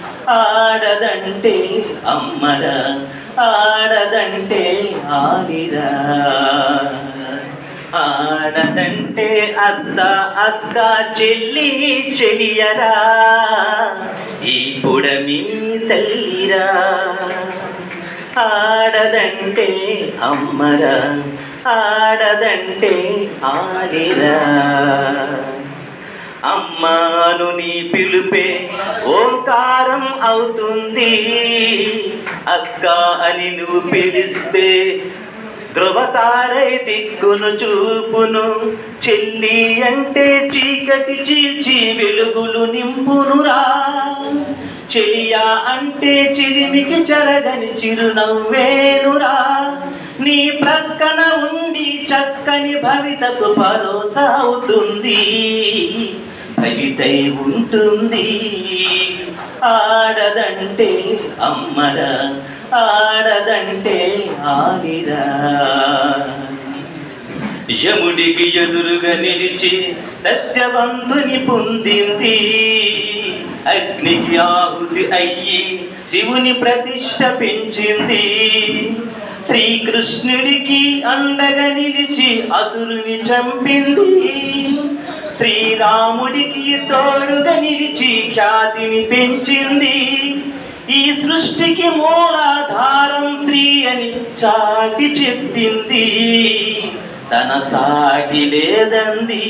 ఆడదంటే అమ్మరా ఆడదంటే ఆడిరా ఆడదంటే అత్త అక్క చెల్లి చెలియరా ఈ పుడమి తల్లిరా ఆడదంటే అమ్మరా ఆడదంటే ఆడిరా అమ్మాను నీ పిలుపే ఓంకారం అవుతుంది అక్క అని నువ్వు పిలిస్తే ధ్రువతారై దిక్కును చూపును చెల్లి అంటే చీకటి చీల్చి వెలుగులు నింపునురా చెలియా అంటే చిరిమికి చెరగని చిరునవ్వేనురా నీ ప్రక్కన ఉండి చక్కని భవితకు భరోసా అవుతుంది భవితై ఉంటుంది ఆడదంటే అమ్మరా ఆడదంటే ఆడిరా యముడికి ఎదురుగా నిలిచి సత్యవంతుని పొందింది అగ్నికి ఆహుతి అయ్యి శివుని ప్రతిష్ట పెంచింది శ్రీకృష్ణుడికి అండగా నిలిచి అసురుని చంపింది శ్రీరాముడికి తోడుగా నిలిచి ఖ్యాతిని పెంచింది ఈ సృష్టికి మూలాధారం స్త్రీ అని చాటి చెప్పింది తన సాటి లేదంది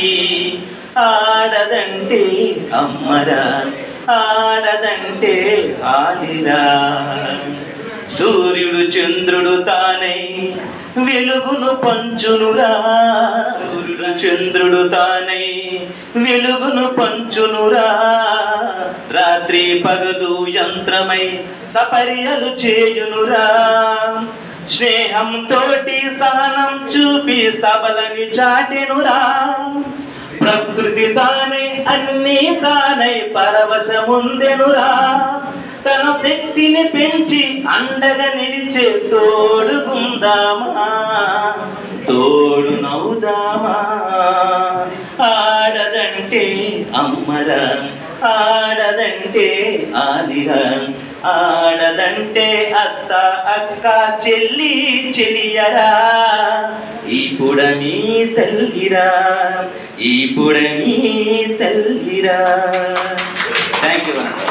ఆడదంటే అమ్మరా ఆడదంటే ఆడిరా సూర్యుడు చంద్రుడు తానై వెలుగును పంచునురా సూర్యుడు చంద్రుడు తానై వెలుగును పంచునురా రాత్రి పగలు యంత్రమై సపర్యలు చేయునురా స్నేహం తోటి సహనం చూపి సబలని చాటెనురా ప్రకృతి తానై అన్ని తానై పరవశముందెనురా తన శక్తిని పెంచి అండగా నిలిచే తోడుకుందామా తోడు నవ్వుదామా ఆడదంటే అమ్మరా ఆడదంటే ఆదిరా ఆడదంటే అత్త అక్క చెల్లి చెలియరా ఈ పుడమి తల్లిరా ఈ పుడమి తల్లిరా థ్యాంక్ యూ